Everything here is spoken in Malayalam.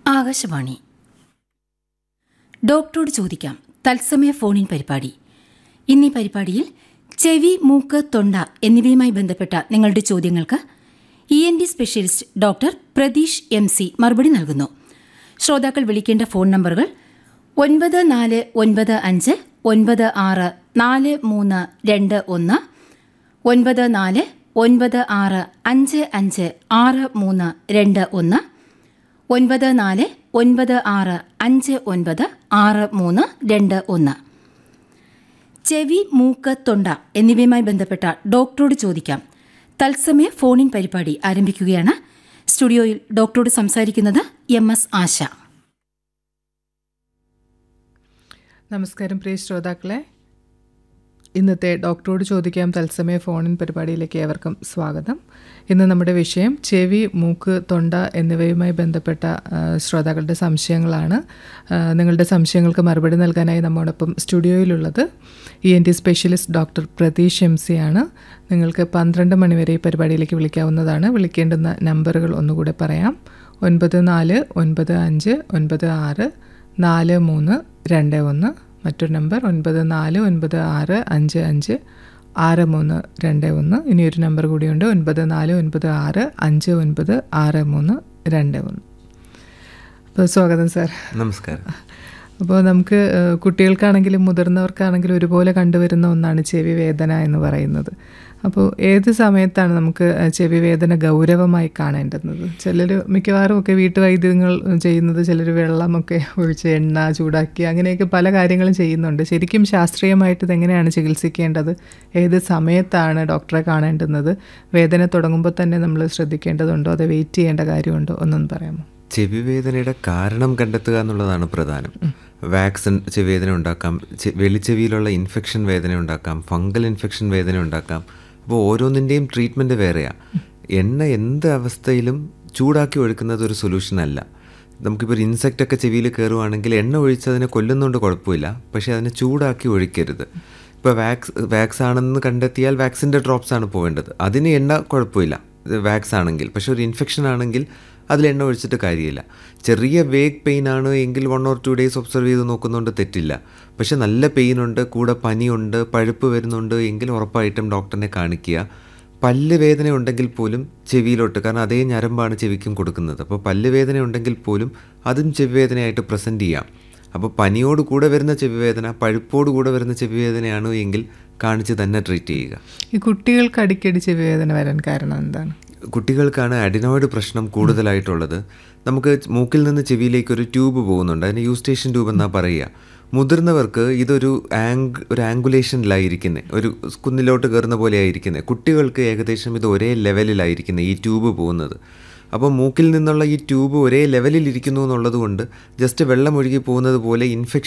ആകാശവാണി ഡോക്ടറോട് ചോദിക്കാം തത്സമയ ഫോണിൻ പരിപാടി ഇന്നീ പരിപാടിയിൽ ചെവി മൂക്ക് തൊണ്ട എന്നിവയുമായി ബന്ധപ്പെട്ട നിങ്ങളുടെ ചോദ്യങ്ങൾക്ക് E N T specialist doctor Pratheesh M C മറുപടി നൽകുന്നു ശ്രോതാക്കൾ വിളിക്കേണ്ട ഫോൺ നമ്പറുകൾ ഒൻപത് നാല് ഒൻപത് അഞ്ച് ഒൻപത് ആറ് നാല് മൂന്ന് രണ്ട് ഒന്ന് ഒൻപത് നാല് ഒൻപത് ആറ് അഞ്ച് അഞ്ച് ആറ് മൂന്ന് രണ്ട് ഒന്ന് ഒൻപത് നാല് ഒൻപത് ആറ് അഞ്ച് ഒൻപത് ആറ് മൂന്ന് രണ്ട് ഒന്ന് ചെവി മൂക്ക് തൊണ്ട എന്നിവയുമായി ബന്ധപ്പെട്ട ഡോക്ടറോട് ചോദിക്കാം തത്സമയ ഫോണിൻ പരിപാടി ആരംഭിക്കുകയാണ് സ്റ്റുഡിയോയിൽ ഡോക്ടറോട് സംസാരിക്കുന്നത് എം എസ് ആശ നമസ്കാരം പ്രിയ ശ്രോതാക്കളെ ഇന്നത്തെ ഡോക്ടറോട് ചോദിക്കാം തത്സമയ ഫോണിൻ പരിപാടിയിലേക്ക് ഏവർക്കും സ്വാഗതം ഇന്ന് നമ്മുടെ വിഷയം ചെവി മൂക്ക് തൊണ്ട എന്നിവയുമായി ബന്ധപ്പെട്ട ആ, ശ്രോതാക്കളുടെ സംശയങ്ങളാണ് ആ, നിങ്ങളുടെ സംശയങ്ങൾക്ക് മറുപടി നൽകാനായി നമ്മോടൊപ്പം സ്റ്റുഡിയോയിലുള്ളത് E N T specialist doctor Pratheesh M C ആണ് നിങ്ങൾക്ക് പന്ത്രണ്ട് മണിവരെ ഈ പരിപാടിയിലേക്ക് വിളിക്കാവുന്നതാണ് വിളിക്കേണ്ടുന്ന നമ്പറുകൾ ഒന്നുകൂടെ പറയാം ഒൻപത് നാല് ഒൻപത് അഞ്ച് ഒൻപത് ആറ് നാല് മൂന്ന് രണ്ട് ഒന്ന് മറ്റൊരു നമ്പർ ഒൻപത് നാല് ഒൻപത് ആറ് അഞ്ച് അഞ്ച് ആറ് മൂന്ന് രണ്ട് ഒന്ന് ഇനി ഒരു നമ്പർ കൂടിയുണ്ട് ഒൻപത് നാല് ഒൻപത് ആറ് അഞ്ച് ഒൻപത് ആറ് മൂന്ന് രണ്ട് ഒന്ന് അപ്പോൾ സ്വാഗതം സാർ നമസ്കാരം അപ്പോൾ നമുക്ക് ഏഹ്, കുട്ടികൾക്കാണെങ്കിലും മുതിർന്നവർക്കാണെങ്കിലും ഒരുപോലെ കണ്ടുവരുന്ന ഒന്നാണ് ചെവി വേദന എന്ന് പറയുന്നത് അപ്പോൾ ഏത് സമയത്താണ് നമുക്ക് ഏഹ്, ചെവി വേദന ഗൗരവമായി കാണേണ്ടുന്നത് ചിലർ മിക്കവാറും ഒക്കെ വീട്ടുവൈദ്യങ്ങൾ ചെയ്യുന്നത് ചിലർ വെള്ളമൊക്കെ ഒഴിച്ച് എണ്ണ ചൂടാക്കി അങ്ങനെയൊക്കെ പല കാര്യങ്ങളും ചെയ്യുന്നുണ്ട് ശരിക്കും ശാസ്ത്രീയമായിട്ട് ഇതെങ്ങനെയാണ് ചികിത്സിക്കേണ്ടത് ഏത് സമയത്താണ് ഡോക്ടറെ കാണേണ്ടുന്നത് വേദന തുടങ്ങുമ്പോൾ തന്നെ നമ്മൾ ശ്രദ്ധിക്കേണ്ടതുണ്ടോ അതോ വെയിറ്റ് ചെയ്യേണ്ട കാര്യമുണ്ടോ ഒന്നൊന്ന് പറയാമോ ചെവി വേദനയുടെ കാരണം കണ്ടെത്തുക എന്നുള്ളതാണ് പ്രധാനം വാക്സിൻ ചെവിവേദന ഉണ്ടാക്കാം ചെ- വെളിച്ചെവിയിലുള്ള ഇൻഫെക്ഷൻ വേദന ഉണ്ടാക്കാം ഫംഗൽ ഇൻഫെക്ഷൻ വേദന ഉണ്ടാക്കാം അപ്പോൾ ഓരോന്നിൻ്റെയും ട്രീറ്റ്മെൻറ്റ് വേറെയാണ് എണ്ണ എന്ത് അവസ്ഥയിലും ചൂടാക്കി ഒഴുക്കുന്നത് ഒരു സൊല്യൂഷൻ അല്ല നമുക്കിപ്പോൾ ഒരു ഇൻസെക്റ്റ് ഒക്കെ ചെവിയിൽ കയറുവാണെങ്കിൽ എണ്ണ ഒഴിച്ചതിനെ കൊല്ലുന്നതുകൊണ്ട് കുഴപ്പമില്ല പക്ഷേ അതിനെ ചൂടാക്കി ഒഴിക്കരുത് ഇപ്പോൾ വാക്സ് വാക്സ് ആണെന്ന് കണ്ടെത്തിയാൽ വാക്സിൻ്റെ ഡ്രോപ്സ് ആണ് പോകേണ്ടത് അതിന് എണ്ണ കുഴപ്പമില്ല ഇത് വാക്സ് ആണെങ്കിൽ പക്ഷേ ഒരു ഇൻഫെക്ഷൻ ആണെങ്കിൽ അതിൽ എണ്ണ ഒഴിച്ചിട്ട് കാര്യമില്ല ചെറിയ വേഗ് പെയിൻ ആണ് എങ്കിൽ one or two days observe ചെയ്ത് നോക്കുന്നതുകൊണ്ട് തെറ്റില്ല പക്ഷെ നല്ല പെയിൻ ഉണ്ട് കൂടെ പനിയുണ്ട് പഴുപ്പ് വരുന്നുണ്ട് എങ്കിൽ ഉറപ്പായിട്ടും ഡോക്ടറിനെ കാണിക്കുക പല്ല് വേദന ഉണ്ടെങ്കിൽ പോലും ചെവിയിലോട്ട് കാരണം അതേ ഞരമ്പാണ് ചെവിക്കും കൊടുക്കുന്നത് അപ്പോൾ പല്ല് വേദന ഉണ്ടെങ്കിൽ പോലും അതും ചെവി വേദനയായിട്ട് പ്രസൻറ്റ് ചെയ്യാം അപ്പോൾ പനിയോട് കൂടെ വരുന്ന ചെവി വേദന പഴുപ്പോട് കൂടെ വരുന്ന ചെവി വേദനയാണ് എങ്കിൽ കാണിച്ച് തന്നെ ട്രീറ്റ് ചെയ്യുക ഈ കുട്ടികൾക്ക് അടിക്കടി ചെവി വേദന വരാൻ കാരണം എന്താണ് കുട്ടികൾക്കാണ് അഡിനോയിഡ് പ്രശ്നം കൂടുതലായിട്ടുള്ളത് നമുക്ക് മൂക്കിൽ നിന്ന് ചെവിയിലേക്ക് ഒരു ട്യൂബ് പോകുന്നുണ്ട് അതിന് യൂസ്റ്റേഷൻ ട്യൂബ് എന്നാ പറയുക മുതിർന്നവർക്ക് ഇതൊരു ആംഗ് ഒരു ആംഗുലേഷനിലായിരിക്കുന്നത് ഒരു കുന്നിലോട്ട് കയറുന്ന പോലെ ആയിരിക്കുന്നത് കുട്ടികൾക്ക് ഏകദേശം ഇത് ഒരേ ലെവലിലായിരിക്കുന്നത് ഈ ട്യൂബ് പോകുന്നത് അപ്പോൾ മൂക്കിൽ നിന്നുള്ള ഈ ട്യൂബ് ഒരേ ലെവലിൽ ഇരിക്കുന്നു എന്നുള്ളത് കൊണ്ട് ജസ്റ്റ് വെള്ളം ഒഴുകി പോകുന്നത് പോലെ ഇൻഫെക്ഷൻ